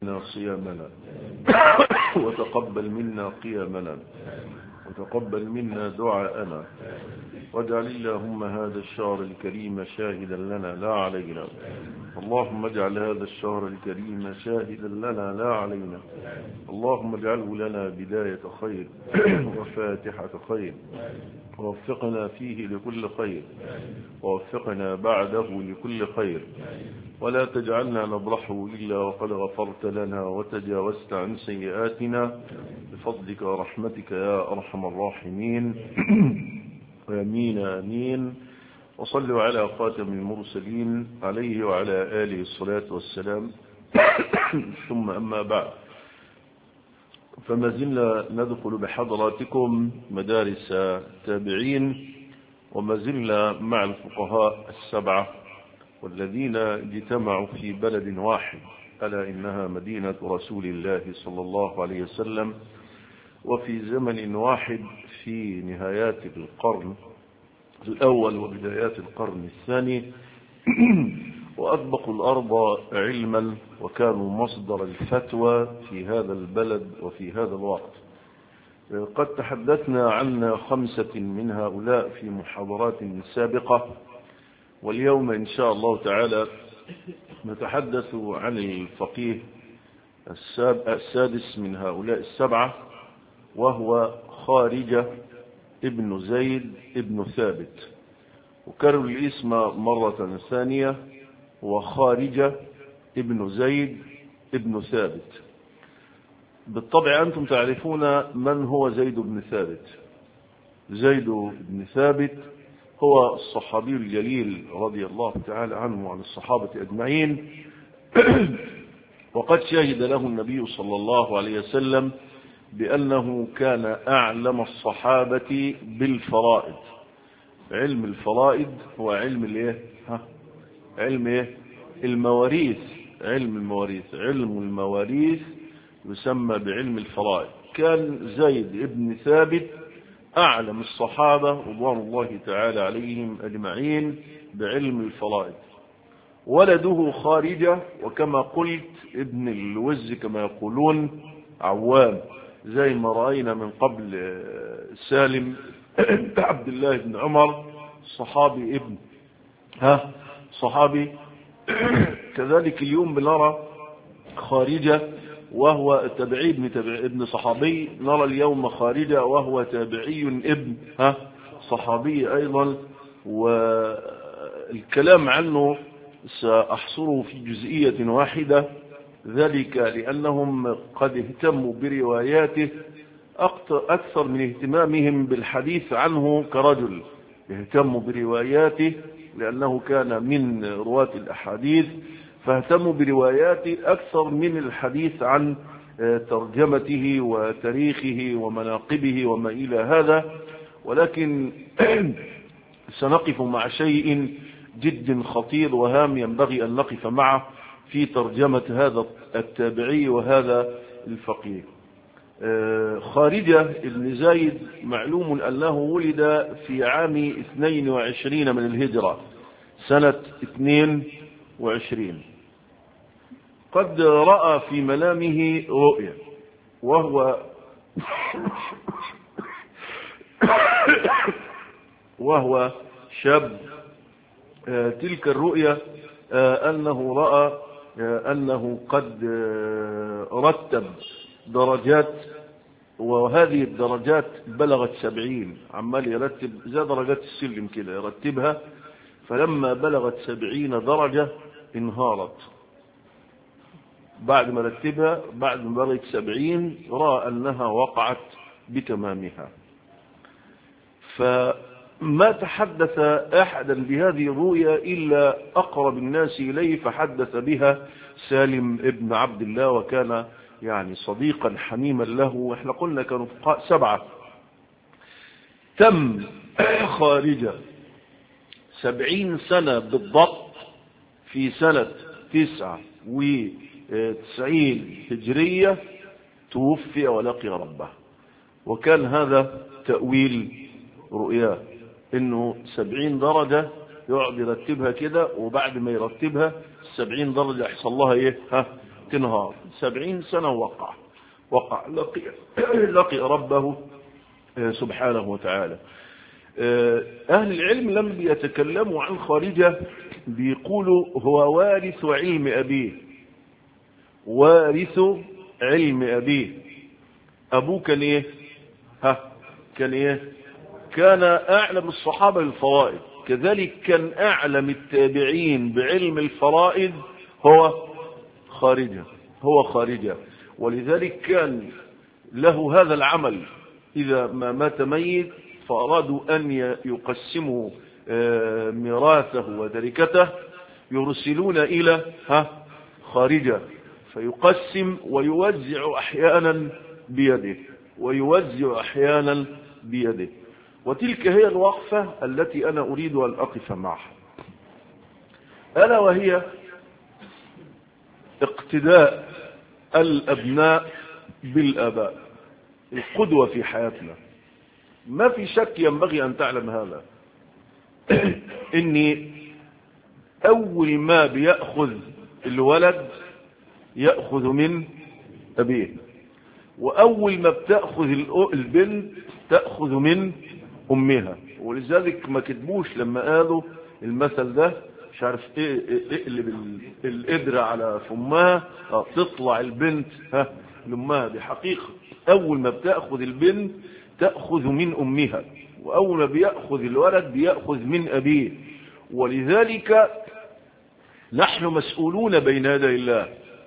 منا صيامنا وتقبل منا قيامنا وتقبل منا دعاءنا واجعل اللهم هذا الشهر الكريم شاهدا لنا لا علينا اللهم اجعل هذا الشهر الكريم شاهدا لنا لا علينا اللهم اجعله لنا بداية خير وفاتحة خير ووفقنا فيه لكل خير ووفقنا بعده لكل خير ولا تجعلنا نبرحه إلا وقد غفرت لنا وتجاوزت عن سيئاتنا بفضلك ورحمتك يا أرحم الراحمين آمين آمين وصلوا على خاتم المرسلين عليه وعلى آله الصلاة والسلام ثم أما بعد فما زلنا ندخل بحضراتكم مدارس تابعين وما زلنا مع الفقهاء السبعة والذين اجتمعوا في بلد واحد ألا إنها مدينة رسول الله صلى الله عليه وسلم وفي زمن واحد في نهايات القرن الأول وبدايات القرن الثاني وأطبقوا الأرض علما وكانوا مصدر الفتوى في هذا البلد وفي هذا الوقت قد تحدثنا عن خمسة من هؤلاء في محاضرات سابقة واليوم إن شاء الله تعالى نتحدث عن الفقيه السادس من هؤلاء السبعة وهو خارجة ابن زيد ابن ثابت وكرر الاسم مرة ثانية وخارجة ابن زيد ابن ثابت بالطبع أنتم تعرفون من هو زيد بن ثابت زيد بن ثابت هو الصحابي الجليل رضي الله تعالى عنه وعن الصحابة أجمعين وقد شهد له النبي صلى الله عليه وسلم بأنه كان أعلم الصحابة بالفرائض علم الفرائض هو علم الايه ها علم ايه المواريث علم المواريث علم المواريث يسمى بعلم الفرائض كان زيد ابن ثابت أعلم الصحابة رضوان الله تعالى عليهم أجمعين بعلم الفرائض ولده خارجة وكما قلت ابن الوز كما يقولون عوام زي ما رأينا من قبل سالم عبد الله بن عمر صحابي ابن ها صحابي كذلك اليوم بنرى خارجة وهو تابعي ابن تابع ابن صحابي نرى اليوم خارجة وهو تابعي ابن ها صحابي أيضا والكلام عنه سأحصره في جزئية واحدة ذلك لأنهم قد اهتموا برواياته أكثر من اهتمامهم بالحديث عنه كرجل اهتموا برواياته لأنه كان من رواة الأحاديث فاهتموا برواياته أكثر من الحديث عن ترجمته وتاريخه ومناقبه وما إلى هذا ولكن سنقف مع شيء جد خطير وهام ينبغي أن نقف معه في ترجمة هذا التابعي وهذا الفقيه خارجة ابن زايد معلوم أنه ولد في عام 22 من الهجرة سنة 22 قد رأى في منامه رؤيا وهو وهو شاب تلك الرؤيا أنه رأى أنه قد رتب درجات وهذه الدرجات بلغت سبعين عمال يرتب زي درجات السلم كده يرتبها فلما بلغت سبعين درجة انهارت بعد ما رتبها بعد ما بلغت سبعين رأى أنها وقعت بتمامها فما تحدث أحدا بهذه الرؤيا إلا أقرب الناس إليه فحدث بها سالم ابن عبد الله وكان يعني صديقا حميما له واحنا قلنا كانوا فقهاء سبعة تم خارجة سبعين سنة بالضبط في سنة تسعة وتسعين هجرية توفي ولقي ربه وكان هذا تأويل رؤياه انه سبعين درجة يقعد يرتبها كده وبعد ما يرتبها السبعين درجة يحصل لها ايه ها تنهار سبعين سنة وقع وقع لقي, لقي ربه سبحانه وتعالى أهل العلم لم يتكلموا عن خارجة بيقولوا هو وارث علم أبيه وارث علم أبيه أبوه كان إيه ها كان إيه كان أعلم الصحابة بالفرائض كذلك كان أعلم التابعين بعلم الفرائض هو خارجة هو خارجة ولذلك كان له هذا العمل إذا ما مات ميت فأرادوا أن يقسموا ميراثه وتركته يرسلون إلى ها خارجة فيقسم ويوزع أحيانا بيده ويوزع أحيانا بيده وتلك هي الوقفة التي أنا أريد أن أقف معها ألا وهي اقتداء الأبناء بالآباء القدوة في حياتنا ما في شك ينبغي أن تعلم هذا إني أول ما بيأخذ الولد يأخذ من أبيه وأول ما بتأخذ البنت تأخذ من أمها ولذلك ما كتبوش لما قالوا المثل ده مش عارف ايه اقلب القدرة على فمها اه تطلع البنت ها لأمها دي حقيقة أول ما بتأخذ البنت تأخذ من أمها وأول ما بيأخذ الولد بيأخذ من أبيه ولذلك نحن مسؤولون بين يدي الله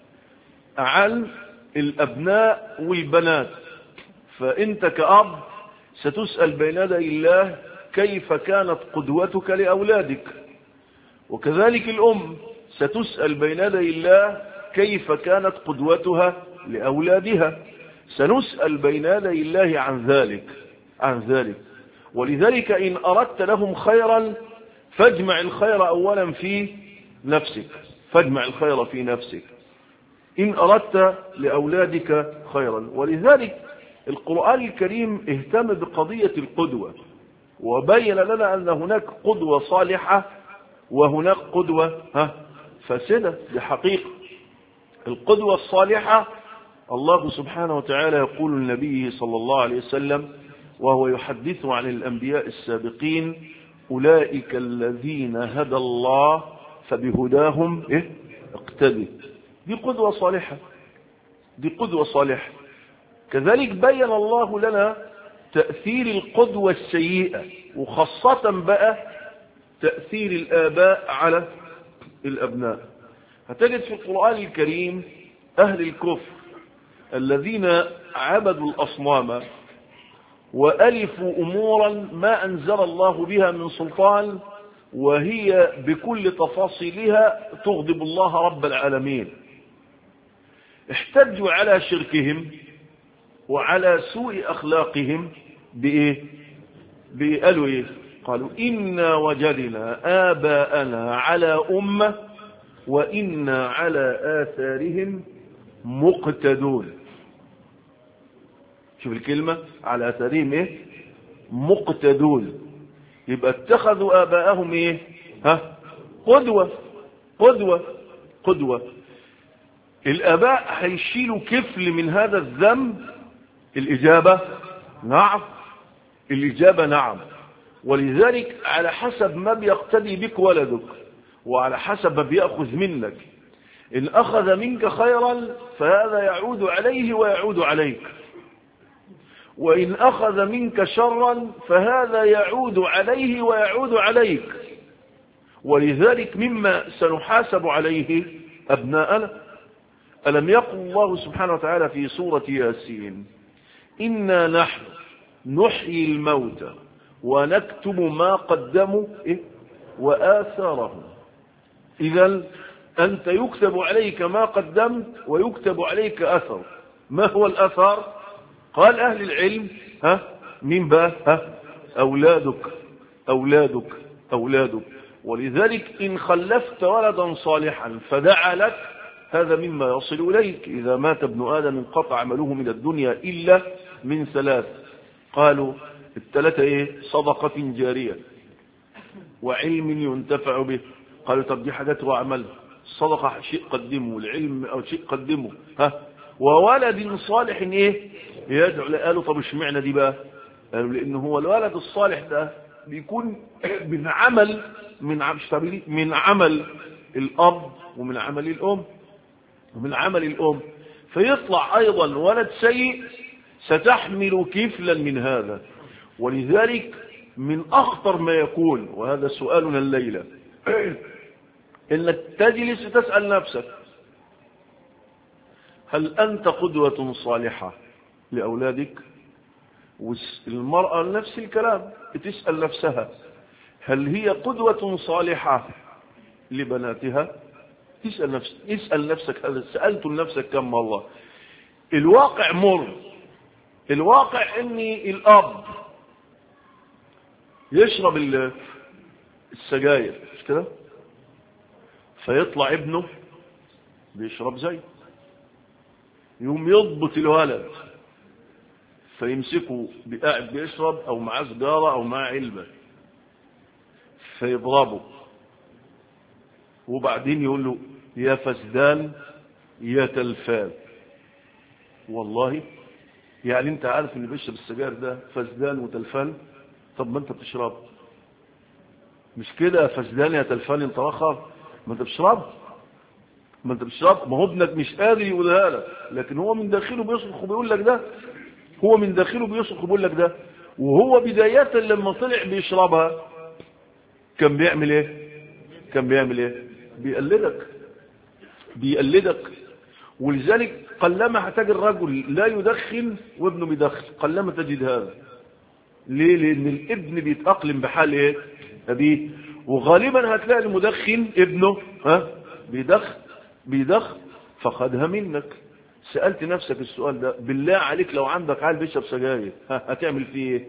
عن الأبناء والبنات فأنت كأب ستسأل بين يدي الله كيف كانت قدوتك لأولادك وكذلك الأم ستسأل بين يدي الله كيف كانت قدوتها لأولادها سنسأل بين يدي الله عن ذلك عن ذلك ولذلك إن أردت لهم خيرا فاجمع الخير أولا في نفسك فاجمع الخير في نفسك إن أردت لأولادك خيرا ولذلك القرآن الكريم اهتم بقضية القدوة وبين لنا أن هناك قدوة صالحة وهناك قدوة ها فاسدة بحقيقة القدوة الصالحة الله سبحانه وتعالى يقول النبي صلى الله عليه وسلم وهو يحدث عن الأنبياء السابقين أولئك الذين هدى الله فبهداهم إيه؟ اقتدي دي قدوة صالحة دي قدوة صالحة كذلك بين الله لنا تأثير القدوة السيئة وخاصة بقى تأثير الآباء على الأبناء هتجد في القرآن الكريم أهل الكفر الذين عبدوا الأصنام وألفوا أمورا ما أنزل الله بها من سلطان وهي بكل تفاصيلها تغضب الله رب العالمين احتجوا على شركهم وعلى سوء أخلاقهم بإيه قالوا إيه قالوا إنا وجدنا آباءنا على أمة وإنا على آثارهم مقتدون شوف الكلمة على آثارهم إيه مقتدون يبقى اتخذوا آباءهم إيه ها قدوة قدوة قدوة الآباء هيشيلوا كفل من هذا الذنب الإجابة نعم الإجابة نعم ولذلك على حسب ما بيقتدي بك ولدك وعلى حسب ما بيأخذ منك إن أخذ منك خيرا فهذا يعود عليه ويعود عليك وإن أخذ منك شرا فهذا يعود عليه ويعود عليك ولذلك مما سنحاسب عليه أبناءنا ألم يقل الله سبحانه وتعالى في سورة ياسين إنا نحن نحيي الموتى ونكتب ما قدموا إيه؟ وآثارهم إذا أنت يكتب عليك ما قدمت ويكتب عليك أثر ما هو الأثر قال أهل العلم ها مين بقى ها أولادك أولادك أولادك ولذلك إن خلفت ولدا صالحا فدعا لك هذا مما يصل إليك إذا مات ابن آدم انقطع عمله من الدنيا إلا من ثلاث قالوا الثلاثة إيه صدقة جارية وعلم ينتفع به قالوا طب دي حاجات هو عملها الصدقة شيء قدمه العلم أو شيء قدمه ها وولد صالح ايه يدعو قالوا طب اشمعنى دي بقى قالوا لان هو الولد الصالح ده بيكون من عمل من عمل من عمل الاب ومن عمل الام ومن عمل الام فيطلع ايضا ولد سيء ستحمل كفلا من هذا ولذلك من اخطر ما يكون وهذا سؤالنا الليله انك تجلس تسال نفسك هل أنت قدوة صالحة لأولادك والمرأة نفس الكلام تسأل نفسها هل هي قدوة صالحة لبناتها تسأل نفسك اسأل نفسك هذا سألت نفسك كم مرة الواقع مر الواقع اني الاب يشرب السجاير مش كده فيطلع ابنه بيشرب زيه يوم يضبط الولد فيمسكه قاعد بيشرب او معاه سجاره او معاه علبه فيضربه وبعدين يقول له يا فسدان يا تلفان والله يعني انت عارف اللي بيشرب السجاير ده فسدان وتلفان طب ما انت بتشرب مش كده يا فسدان يا تلفان انت اخر ما انت بتشرب ما انت بتشرب ما هو ابنك مش قادر يقولها لك لكن هو من داخله بيصرخ وبيقول لك ده هو من داخله بيصرخ وبيقول لك ده وهو بداية لما طلع بيشربها كان بيعمل ايه كان بيعمل ايه بيقلدك بيقلدك ولذلك قلما هتجد الرجل لا يدخن وابنه بيدخن قلما تجد هذا ليه لان الابن بيتأقلم بحال ايه ابيه وغالبا هتلاقي المدخن ابنه ها بيدخن بيدخن فخدها منك سألت نفسك السؤال ده بالله عليك لو عندك عيل بيشرب سجاير ها هتعمل فيه ايه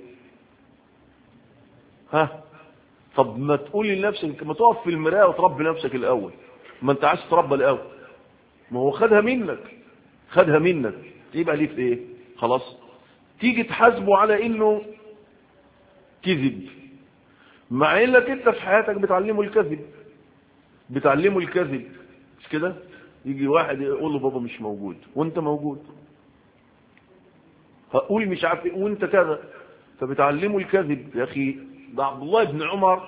ها طب ما تقولي لنفسك ما تقف في المرايه وتربي نفسك الاول ما انت عايز تربى الاول ما هو خدها منك خدها منك يبقى ليه في ايه خلاص تيجي تحاسبه على انه كذب مع انك انت في حياتك بتعلمه الكذب بتعلمه الكذب مش كده يجي واحد يقول له بابا مش موجود وانت موجود هقول مش عارف وانت كذا فبتعلمه الكذب يا اخي ده عبد الله بن عمر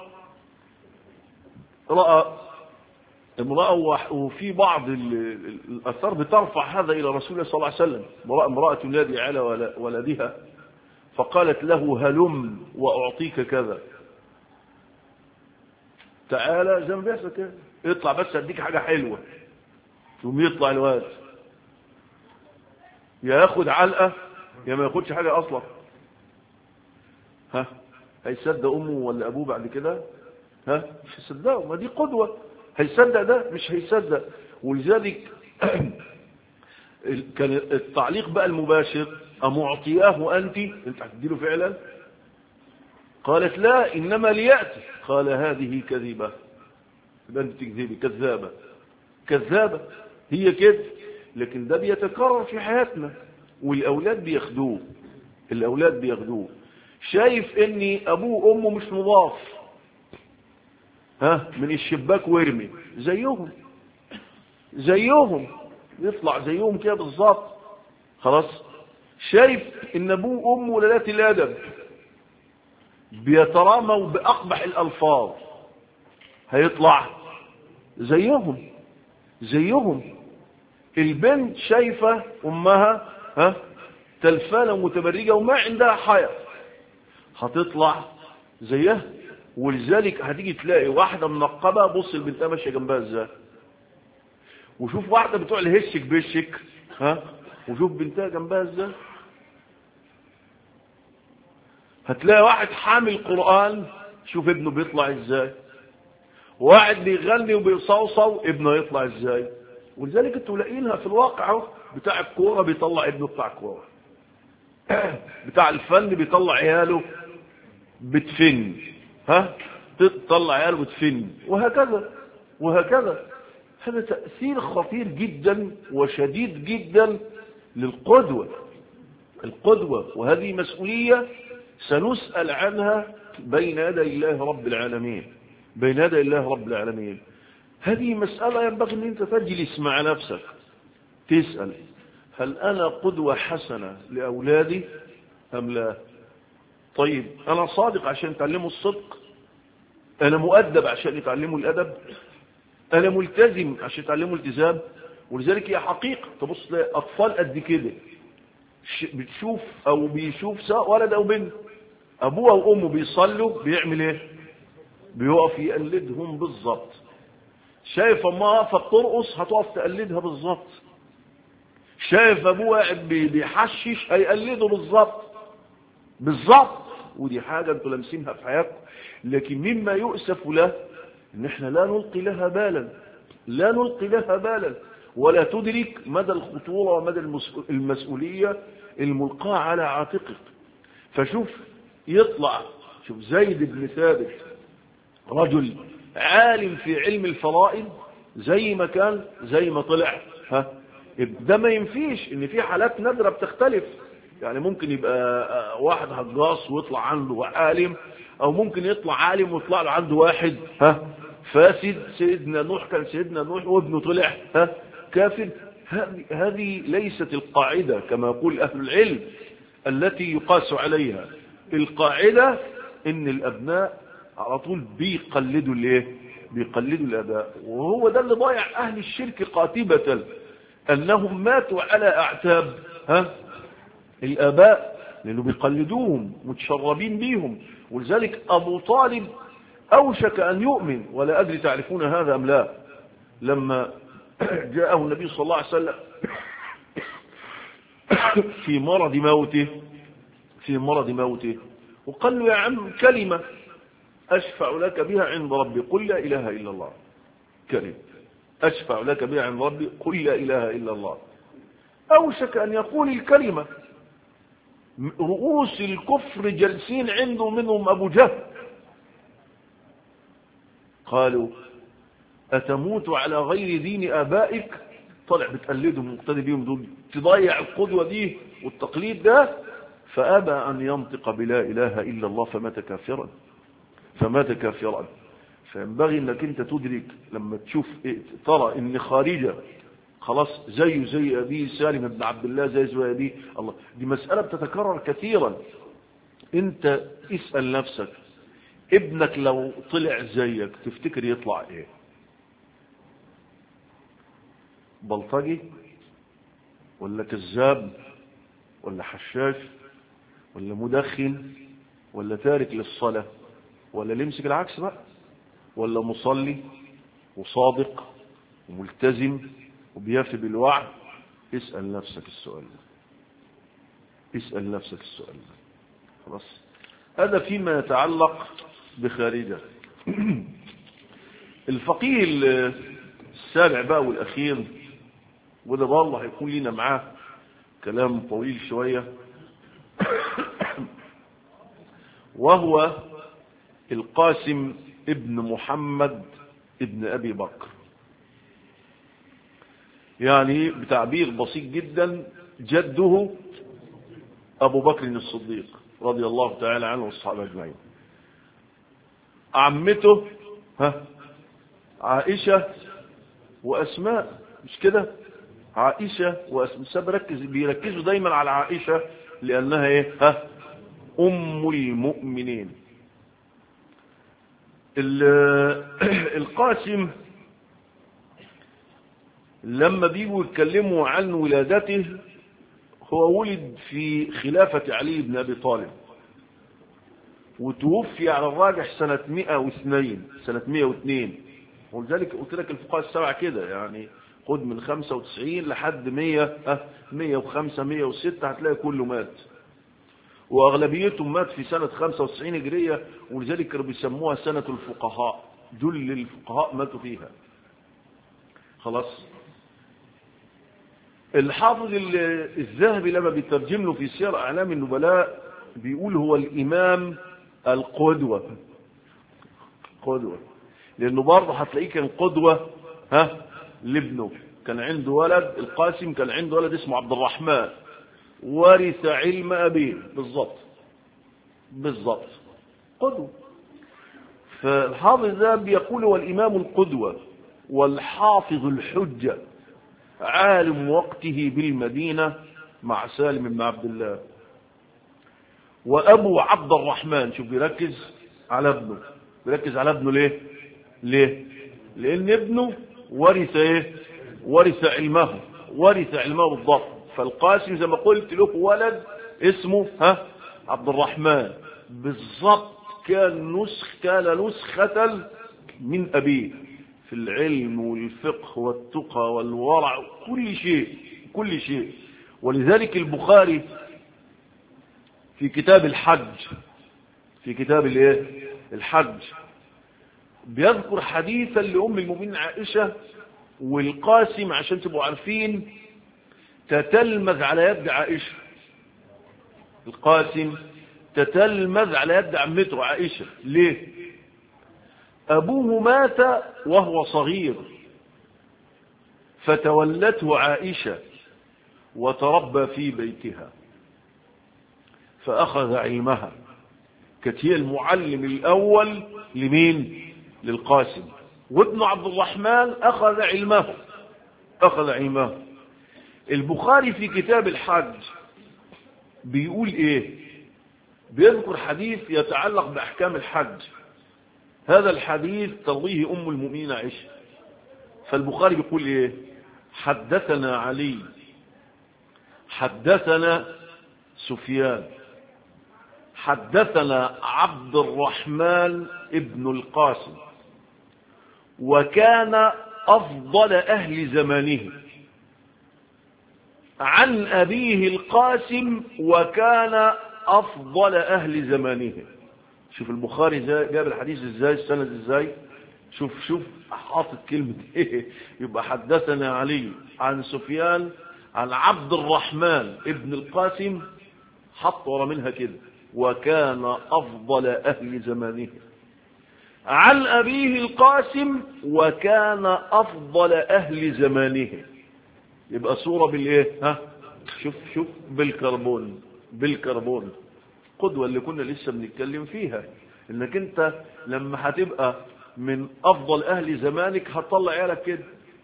راى امراه وفي بعض الاثار بترفع هذا الى رسول الله صلى الله عليه وسلم امراه تنادي على ولدها فقالت له هلم واعطيك كذا تعالى زي ما بيحصل كده اطلع بس اديك حاجه حلوه ثم يطلع الواد يا ياخد علقه يا ما ياخدش حاجه اصلا ها هيصدق امه ولا ابوه بعد كده ها مش هيصدقه ما دي قدوه هيصدق ده مش هيصدق ولذلك كان التعليق بقى المباشر أمعطياه أنت أنت هتديله فعلا قالت لا إنما ليأتي قال هذه كذبة يبقى أنت تكذبي كذابة كذابة هي كده لكن ده بيتكرر في حياتنا والأولاد بياخدوه الأولاد بياخدوه شايف إني أبوه وأمه مش مضاف ها من الشباك وارمي زيهم زيهم يطلع زيهم كده بالظبط خلاص شايف ان ابوه وامه ولادات الادب بيتراموا باقبح الالفاظ هيطلع زيهم زيهم البنت شايفه امها ها تلفانه متبرجه وما عندها حياه هتطلع زيها ولذلك هتيجي تلاقي واحده منقبه بص البنت ماشيه جنبها ازاي وشوف واحده بتوع الهشك بشك ها وشوف بنتها جنبها ازاي هتلاقي واحد حامل قرآن شوف ابنه بيطلع ازاي واحد بيغني وبيصوصو ابنه يطلع ازاي ولذلك انتوا لاقيينها في الواقع اهو بتاع الكوره بيطلع ابنه بتاع الكوره بتاع الفن بيطلع عياله بتفن ها تطلع عياله بتفن وهكذا وهكذا هذا تأثير خطير جدا وشديد جدا للقدوة القدوة وهذه مسؤولية سنسأل عنها بين يدي الله رب العالمين بين يدي الله رب العالمين هذه مسألة ينبغي أن أنت تجلس مع نفسك تسأل هل أنا قدوة حسنة لأولادي أم لا طيب أنا صادق عشان يتعلموا الصدق أنا مؤدب عشان يتعلموا الأدب أنا ملتزم عشان يتعلموا التزام ولذلك هي حقيقة تبص أطفال قد كده بتشوف أو بيشوف سواء ولد أو بنت أبوه أو أمه بيصلوا بيعمل إيه بيقف يقلدهم بالظبط شايف أمها واقفة بترقص هتقف تقلدها بالظبط شايف أبوه قاعد بيحشش هيقلده بالظبط بالظبط ودي حاجة انتوا لامسينها في حياتكم لكن مما يؤسف له ان احنا لا نلقي لها بالا لا نلقي لها بالا ولا تدرك مدى الخطورة ومدى المسؤولية الملقاة على عاتقك فشوف يطلع شوف زيد بن ثابت رجل عالم في علم الفرائض زي ما كان زي ما طلع ها ده ما ينفيش ان في حالات نادرة بتختلف يعني ممكن يبقى واحد هجاص ويطلع عنده عالم او ممكن يطلع عالم ويطلع له عنده واحد ها فاسد سيدنا نوح كان سيدنا نوح وابنه طلع ها كافر هذه ليست القاعدة كما يقول أهل العلم التي يقاس عليها القاعدة ان الابناء على طول بيقلدوا الايه بيقلدوا الاباء وهو ده اللي ضايع اهل الشرك قاتبة انهم ماتوا على اعتاب ها الاباء لانه بيقلدوهم متشربين بيهم ولذلك ابو طالب اوشك ان يؤمن ولا ادري تعرفون هذا ام لا لما جاءه النبي صلى الله عليه وسلم في مرض موته في مرض موته وقال له يا عم كلمة أشفع لك بها عند ربي قل لا إله إلا الله كلمة أشفع لك بها عند ربي قل لا إله إلا الله أوشك أن يقول الكلمة رؤوس الكفر جالسين عنده منهم أبو جهل قالوا أتموت على غير دين آبائك طلع بتقلدهم مقتدي بيهم دول تضيع القدوة دي والتقليد ده فأبى أن ينطق بلا إله إلا الله فمات كافرا فمات كافرا فينبغي أنك أنت تدرك لما تشوف إيه ترى أن خارجة خلاص زيه زي أبيه سالم بن عبد الله زي زي أبيه الله دي مسألة بتتكرر كثيرا أنت اسأل نفسك ابنك لو طلع زيك تفتكر يطلع ايه بلطجي ولا كذاب ولا حشاش ولا مدخن ولا تارك للصلاة ولا لمسك العكس بقى ولا مصلي وصادق وملتزم وبيافي بالوعد اسأل نفسك السؤال ده اسأل نفسك السؤال ده خلاص هذا فيما يتعلق بخارجه الفقيه السابع بقى والأخير وده والله هيكون لنا معاه كلام طويل شوية وهو القاسم ابن محمد ابن أبي بكر يعني بتعبير بسيط جدا جده أبو بكر الصديق رضي الله تعالى عنه والصحابة أجمعين عمته ها عائشة وأسماء مش كده عائشة وأسماء بركز بيركزوا دايما على عائشة لأنها ايه ها أم المؤمنين القاسم لما بيجوا يتكلموا عن ولادته هو ولد في خلافة علي بن أبي طالب وتوفي على الراجح سنة 102 سنة 102 ولذلك قلت لك الفقهاء السبعة كده يعني خد من 95 لحد 100 105 106 هتلاقي كله مات واغلبيتهم مات في سنة 95 هجرية ولذلك كانوا بيسموها سنة الفقهاء جل الفقهاء ماتوا فيها خلاص الحافظ الذهبي لما بيترجم له في سير اعلام النبلاء بيقول هو الامام القدوة قدوة لانه برضه هتلاقيه كان قدوة ها لابنه كان عنده ولد القاسم كان عنده ولد اسمه عبد الرحمن ورث علم أبيه بالضبط بالضبط قدوة فالحافظ ده بيقول هو الإمام القدوة والحافظ الحجة عالم وقته بالمدينة مع سالم بن عبد الله وأبو عبد الرحمن شوف بيركز على ابنه بيركز على ابنه ليه ليه لأن ابنه ورث ايه ورث علمه ورث علمه بالضبط فالقاسم زي ما قلت له ولد اسمه ها عبد الرحمن بالضبط كان نسخ كان نسخة من أبيه في العلم والفقه والتقى والورع كل شيء كل شيء ولذلك البخاري في كتاب الحج في كتاب الايه الحج بيذكر حديثا لأم المؤمنين عائشة والقاسم عشان تبقوا عارفين تتلمذ على يد عائشة القاسم تتلمذ على يد عمته عائشة ليه أبوه مات وهو صغير فتولته عائشة وتربى في بيتها فأخذ علمها كانت هي المعلم الأول لمين للقاسم وابن عبد الرحمن أخذ علمه أخذ علمه البخاري في كتاب الحج بيقول ايه بيذكر حديث يتعلق بأحكام الحج هذا الحديث ترويه أم المؤمنين عائشة فالبخاري بيقول ايه حدثنا علي حدثنا سفيان حدثنا عبد الرحمن ابن القاسم وكان أفضل أهل زمانه عن أبيه القاسم وكان أفضل أهل زمانه شوف البخاري جاب الحديث ازاي السند ازاي شوف شوف حاطط كلمة ايه يبقى حدثنا علي عن سفيان عن عبد الرحمن ابن القاسم حط ورا منها كده وكان أفضل أهل زمانه عن أبيه القاسم وكان أفضل أهل زمانه يبقى صورة بالإيه ها شوف شوف بالكربون بالكربون قدوة اللي كنا لسه بنتكلم فيها انك انت لما هتبقى من افضل اهل زمانك هتطلع عيالك كده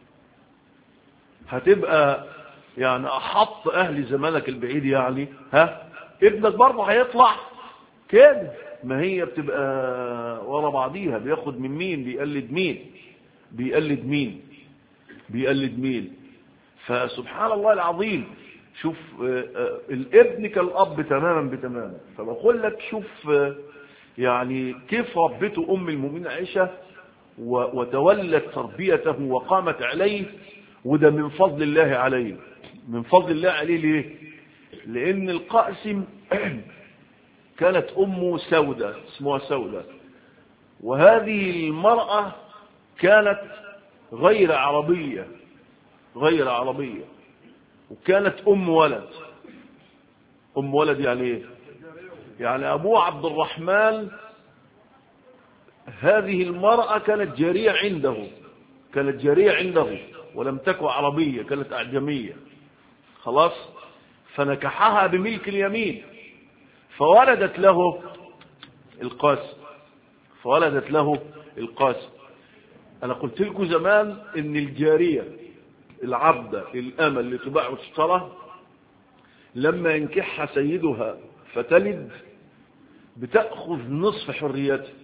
هتبقى يعني احط اهل زمانك البعيد يعني ها ابنك برضه هيطلع كده ما هي بتبقى ورا بعضيها بياخد من مين بيقلد مين بيقلد مين بيقلد مين فسبحان الله العظيم شوف الابن كالاب تماما بتماما فبقول لك شوف يعني كيف ربته ام المؤمنين عائشه وتولت تربيته وقامت عليه وده من فضل الله عليه من فضل الله عليه ليه لان القاسم كانت امه سودة اسمها سودة وهذه المرأة كانت غير عربية غير عربية وكانت ام ولد ام ولد يعني ايه يعني ابوه عبد الرحمن هذه المرأة كانت جارية عنده كانت جارية عنده ولم تكن عربية كانت أعجمية خلاص فنكحها بملك اليمين فولدت له القاسم فولدت له القاسم أنا قلت لكم زمان إن الجارية العبدة الأمة اللي تباع وتشترى لما ينكحها سيدها فتلد بتأخذ نصف حريتها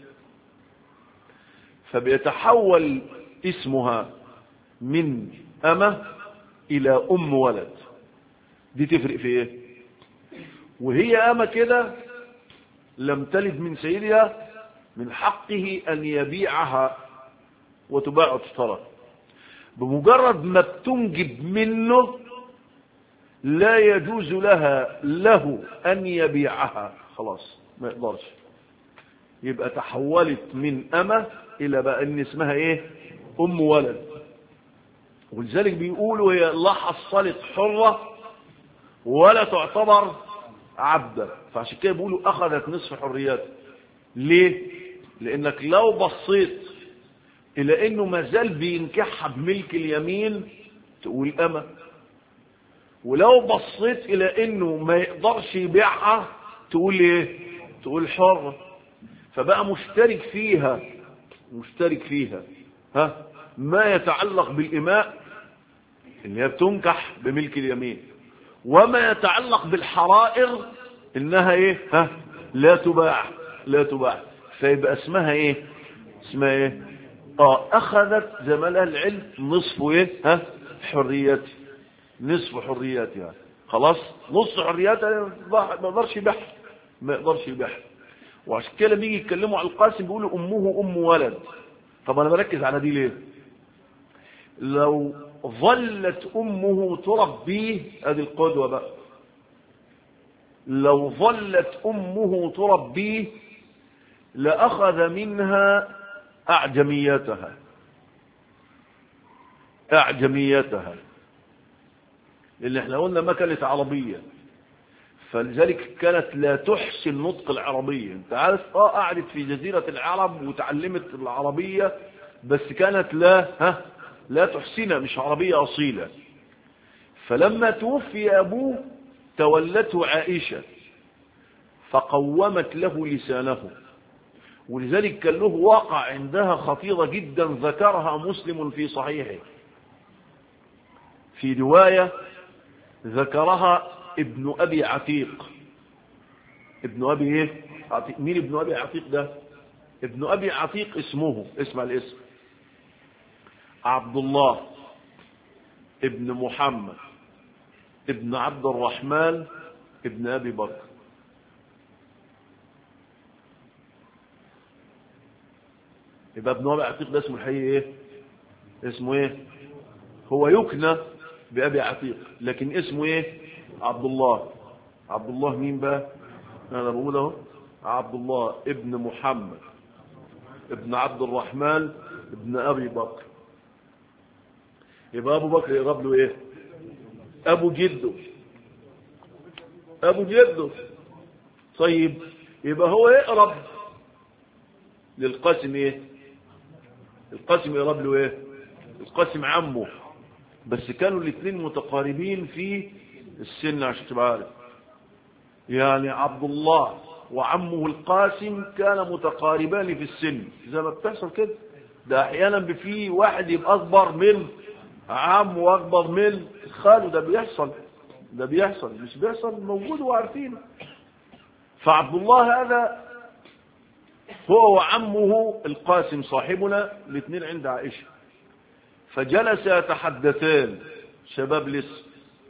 فبيتحول اسمها من أمة إلى أم ولد دي تفرق في إيه وهي أمة كده لم تلد من سيدها من حقه أن يبيعها وتباع وتشترى بمجرد ما بتنجب منه لا يجوز لها له أن يبيعها خلاص ما يقدرش يبقى تحولت من أمة إلى بقى أن اسمها إيه أم ولد ولذلك بيقولوا هي لا حصلت حرة ولا تعتبر عبدة فعشان كده بيقولوا أخذت نصف حريات ليه لأنك لو بصيت إلى أنه مازال بينكحها بملك اليمين تقول أمة ولو بصيت إلى أنه ما يقدرش يبيعها تقول إيه تقول حرة فبقى مشترك فيها مشترك فيها ها ما يتعلق بالإماء اللي هي بتنكح بملك اليمين وما يتعلق بالحرائر إنها إيه ها لا تباع لا تباع فيبقى اسمها إيه اسمها إيه اه أخذت زي ما لها العلم نصف إيه ها حريتي نصف حرياتها يعني. خلاص نص حرياتها ما يقدرش يبيعها ما يقدرش يبيعها وعشان كده بيجي يتكلموا على القاسم بيقولوا امه ام ولد طب انا بركز على دي ليه لو ظلت امه تربيه ادي القدوه بقى لو ظلت امه تربيه لاخذ منها اعجميتها اعجميتها اللي احنا قلنا ما كانت عربيه فلذلك كانت لا تحسن نطق العربية انت عارف اه قعدت في جزيرة العرب وتعلمت العربية بس كانت لا ها لا تحسنها مش عربية أصيلة فلما توفي أبوه تولته عائشة فقومت له لسانه ولذلك كان له واقع عندها خطيرة جدا ذكرها مسلم في صحيحه في رواية ذكرها ابن أبي عتيق ابن أبي ايه عتيق. مين ابن أبي عتيق ده ابن أبي عتيق اسمه اسمع الاسم عبد الله ابن محمد ابن عبد الرحمن ابن أبي بكر يبقى ابن أبي عتيق ده اسمه الحقيقي ايه اسمه ايه هو يكنى بأبي عتيق لكن اسمه ايه عبد الله عبد الله مين بقى انا بقول اهو عبد الله ابن محمد ابن عبد الرحمن ابن ابي بكر يبقى ابو بكر يقرب له ايه ابو جده ابو جده طيب يبقى هو يقرب للقاسم ايه القاسم يقرب له ايه القاسم عمه بس كانوا الاثنين متقاربين في السن عشان تبقى عارف يعني عبد الله وعمه القاسم كان متقاربان في السن زي ما بتحصل كده ده احيانا بفي واحد يبقى اكبر من عمه واكبر من خاله ده بيحصل ده بيحصل مش بيحصل موجود وعارفين فعبد الله هذا هو وعمه القاسم صاحبنا الاثنين عند عائشه فجلس يتحدثان شباب لسه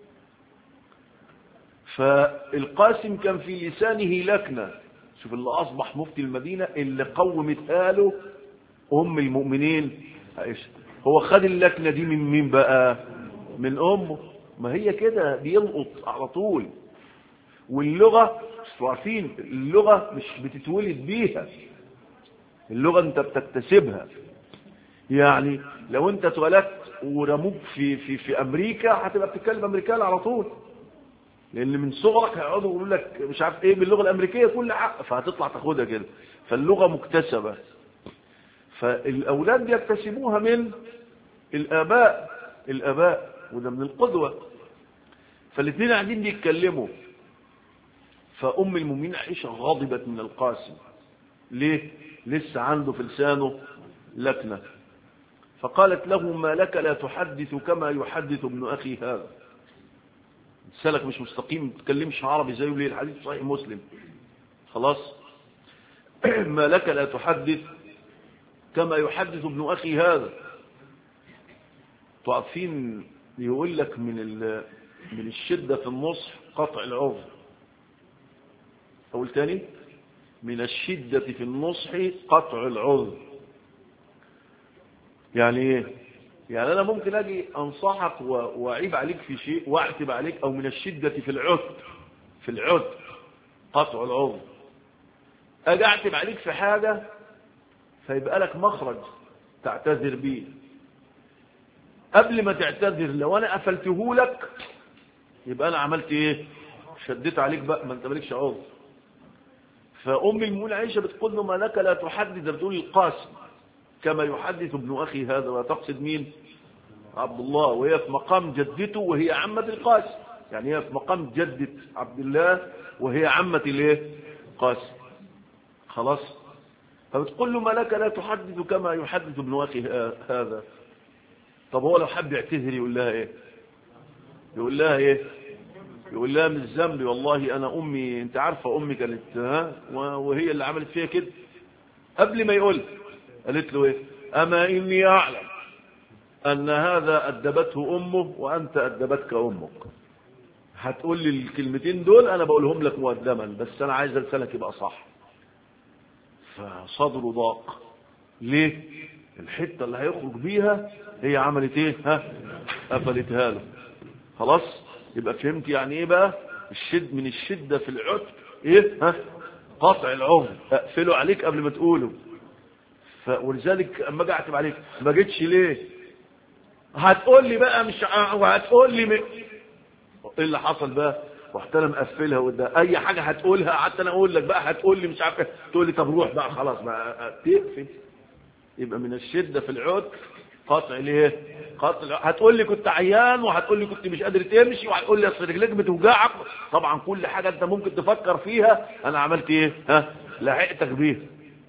فالقاسم كان في لسانه لكنة شوف اللي أصبح مفتي المدينة اللي قومت آله أم المؤمنين عائشة هو خد اللكنة دي من مين بقى من أمه ما هي كده بيلقط على طول واللغة مش عارفين اللغة مش بتتولد بيها اللغة انت بتكتسبها يعني لو انت اتولدت ورموك في في في امريكا هتبقى بتتكلم امريكاني على طول لان من صغرك هيقعدوا يقولوا لك مش عارف ايه باللغه الامريكيه كل حق فهتطلع تاخدها كده فاللغه مكتسبه فالاولاد بيكتسبوها من الاباء الاباء وده من القدوه فالاثنين قاعدين بيتكلموا فام المؤمنين عائشه غضبت من القاسم ليه لسه عنده في لسانه لكنه فقالت له ما لك لا تحدث كما يحدث ابن اخي هذا لسانك مش مستقيم ما تتكلمش عربي زيه ليه الحديث صحيح مسلم خلاص ما لك لا تحدث كما يحدث ابن اخي هذا تعرفين يقول لك من من الشده في النصح قطع العذر اقول تاني من الشده في النصح قطع العذر يعني ايه يعني انا ممكن اجي انصحك واعيب عليك في شيء واعتب عليك او من الشدة في العذر في العذر قطع العذر اجي اعتب عليك في حاجة فيبقى لك مخرج تعتذر بيه قبل ما تعتذر لو انا قفلته لك يبقى انا عملت ايه شديت عليك بقى ما انت مالكش عذر فام المؤمنين عائشه بتقول له ما لك لا تحدث بتقول القاسم كما يحدث ابن أخي هذا وتقصد مين عبد الله وهي في مقام جدته وهي عمة القاسم يعني هي في مقام جدة عبد الله وهي عمة الايه قاسم خلاص فبتقول له ما لك لا تحدث كما يحدث ابن أخي هذا طب هو لو حب يعتذر يقول لها ايه يقول لها ايه يقول لها من ذنبي والله انا امي انت عارفه امي كانت ها وهي اللي عملت فيها كده قبل ما يقول قالت له ايه اما اني اعلم ان هذا ادبته امه وانت ادبتك امك هتقول لي الكلمتين دول انا بقولهم لك مقدما بس انا عايز لسانك يبقى صح فصدره ضاق ليه الحته اللي هيخرج بيها هي عملت ايه ها قفلتها له خلاص يبقى فهمت يعني ايه بقى الشد من الشده في العتق ايه ها قطع العهد اقفله عليك قبل ما تقوله ف... ولذلك اما اجي اعتب عليك ما جيتش ليه هتقول لي بقى مش وهتقول لي م... ايه اللي حصل بقى رحت انا مقفلها وده اي حاجه هتقولها قعدت انا اقول لك بقى هتقول لي مش عارف تقول لي طب روح بقى خلاص بقى تقفل يبقى من الشده في العتق قطع ليه قطع هتقول لي كنت عيان وهتقول لي كنت مش قادر تمشي وهتقول لي اصل رجليك بتوجعك طبعا كل حاجه انت ممكن تفكر فيها انا عملت ايه ها لحقتك بيها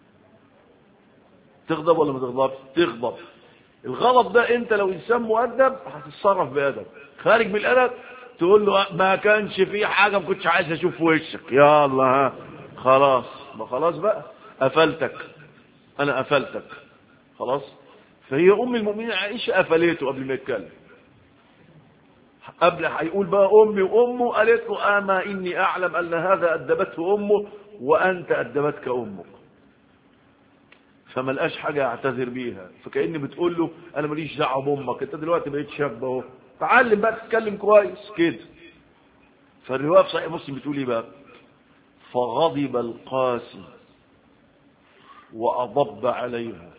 تغضب ولا ما تغضبش تغضب الغضب ده انت لو انسان مؤدب هتتصرف بادب خارج من الادب تقول له ما كانش في حاجه ما كنتش عايز اشوف وشك يلا ها خلاص ما خلاص بقى قفلتك انا قفلتك خلاص فهي ام المؤمنين عائشه قفلته قبل ما يتكلم قبل هيقول بقى امي وامه قالت له اما اني اعلم ان هذا ادبته امه وانت ادبتك امك فما لقاش حاجه يعتذر بيها فكاني بتقول له انا ماليش دعوه بامك انت دلوقتي بقيت شاب اهو تعلم بقى تتكلم كويس كده فالروايه في صحيح مسلم بتقول ايه بقى فغضب القاسي واضب عليها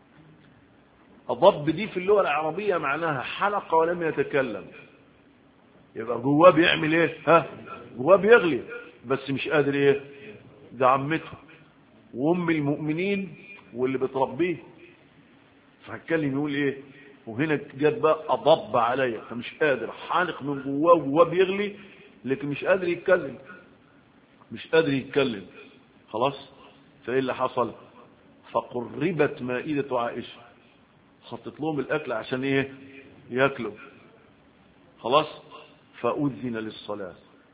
أضب دي في اللغة العربية معناها حلق ولم يتكلم يبقى جواه بيعمل ايه ها جواه بيغلي بس مش قادر ايه ده عمته وام المؤمنين واللي بتربيه فهتكلم يقول ايه وهنا جت بقى اضب عليا فمش قادر حانق من جواه وجواه بيغلي لكن مش قادر يتكلم مش قادر يتكلم خلاص فايه اللي حصل فقربت مائدة عائشة حطت لهم الاكل عشان ايه ياكلوا خلاص فأذن للصلاة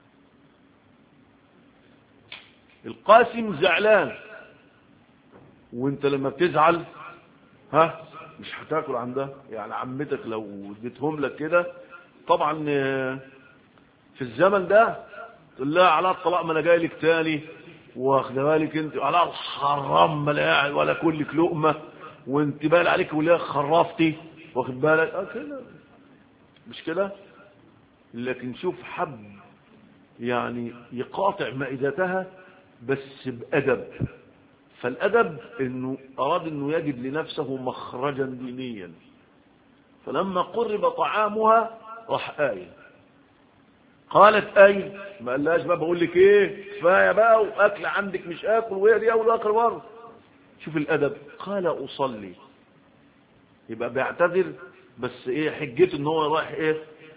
القاسم زعلان وانت لما بتزعل ها مش هتاكل عندها يعني عمتك لو اديتهم لك كده طبعا في الزمن ده تقول لها على الطلاق ما انا جاي لك تاني واخده بالك انت على الحرام ما لا ولا كلك لقمه وانت بال عليك ولا خرفتي واخد بالك اه كده مش كده لكن شوف حب يعني يقاطع مائدتها بس بأدب فالأدب انه أراد انه يجد لنفسه مخرجا دينيا فلما قرب طعامها راح آية قالت أي ما قالهاش بقى بقول لك ايه كفايه بقى واكل عندك مش اكل وهي دي اول واخر مره شوف الادب قال اصلي يبقى بيعتذر بس ايه حجته ان هو رايح ايه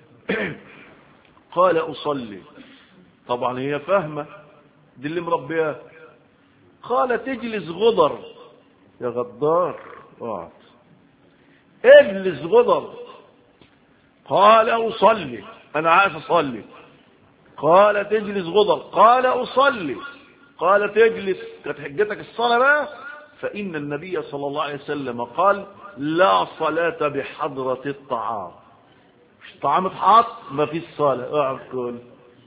قال اصلي طبعا هي فاهمه دي اللي مربياه قال تجلس غدر يا غدار اقعد اجلس غدر قال اصلي انا عايز اصلي قال تجلس غدر قال اصلي قال تجلس كانت حجتك الصلاه بقى فان النبي صلى الله عليه وسلم قال لا صلاه بحضره الطعام مش طعام اتحط ما فيش صلاه اقعد كل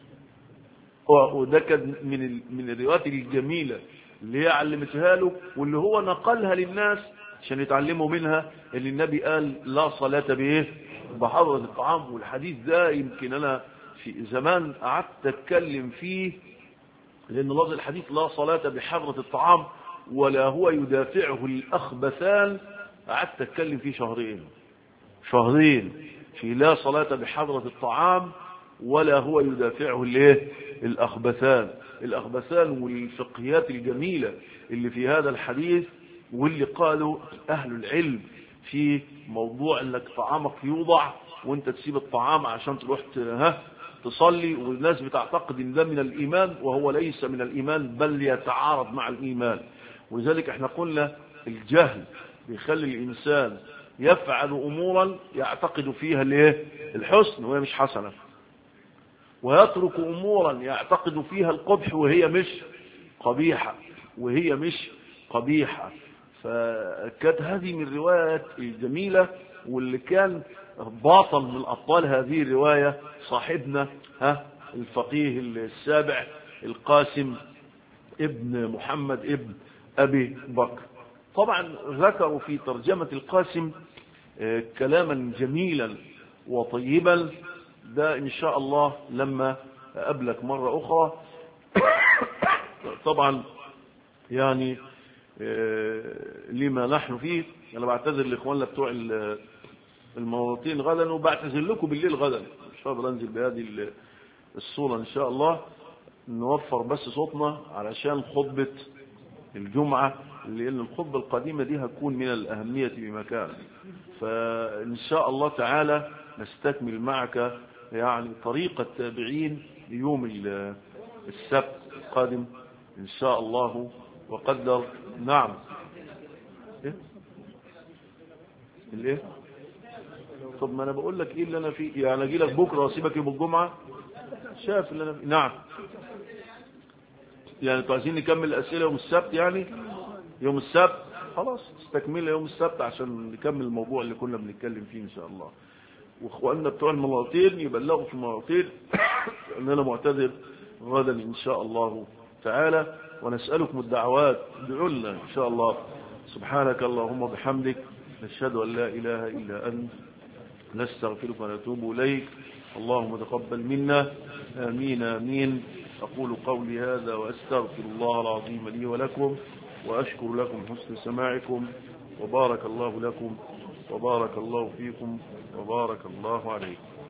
وده كان من ال... من الروايات الجميله اللي هي علمتها له واللي هو نقلها للناس عشان يتعلموا منها اللي النبي قال لا صلاة بايه بحضرة الطعام والحديث ده يمكن انا في زمان قعدت اتكلم فيه لان لفظ الحديث لا صلاة بحضرة الطعام ولا هو يدافعه الاخبثان قعدت اتكلم فيه شهرين شهرين في لا صلاة بحضرة الطعام ولا هو يدافعه الايه الاخبثان الاخبثان والفقهيات الجميلة اللي في هذا الحديث واللي قالوا اهل العلم في موضوع انك طعامك يوضع وانت تسيب الطعام عشان تروح ها تصلي والناس بتعتقد ان ده من الايمان وهو ليس من الايمان بل يتعارض مع الايمان ولذلك احنا قلنا الجهل بيخلي الانسان يفعل أمورا يعتقد فيها الايه الحسن وهي مش حسنة ويترك أمورا يعتقد فيها القبح وهي مش قبيحة وهي مش قبيحة فكانت هذه من الروايات الجميلة واللي كان باطل من أبطال هذه الرواية صاحبنا ها الفقيه السابع القاسم ابن محمد ابن أبي بكر طبعا ذكروا في ترجمة القاسم كلاما جميلا وطيبا ده إن شاء الله لما أقابلك مرة أخرى طبعا يعني لما نحن فيه أنا بعتذر لإخواننا بتوع المواطنين غدا وبعتذر لكم بالليل غدا مش هقدر أنزل بهذه الصورة إن شاء الله نوفر بس صوتنا علشان خطبة الجمعة لأن الخطبة القديمة دي هتكون من الأهمية بمكان فإن شاء الله تعالى نستكمل معك يعني طريقة التابعين ليوم السبت القادم إن شاء الله وقدر نعم إيه؟ الايه طب ما انا بقول لك ايه اللي انا فيه يعني اجي لك بكره واسيبك يوم الجمعه شاف اللي انا فيه نعم يعني انتوا عايزين نكمل الاسئله يوم السبت يعني يوم السبت خلاص استكملها يوم السبت عشان نكمل الموضوع اللي كنا بنتكلم فيه ان شاء الله واخواننا بتوع المواطين يبلغوا في المواطين ان انا معتذر غدا ان شاء الله تعالى ونسألكم الدعوات ادعوا لنا ان شاء الله سبحانك اللهم وبحمدك نشهد ان لا اله الا انت نستغفرك ونتوب اليك اللهم تقبل منا امين امين اقول قولي هذا واستغفر الله العظيم لي ولكم واشكر لكم حسن سماعكم وبارك الله لكم وبارك الله فيكم وبارك الله عليكم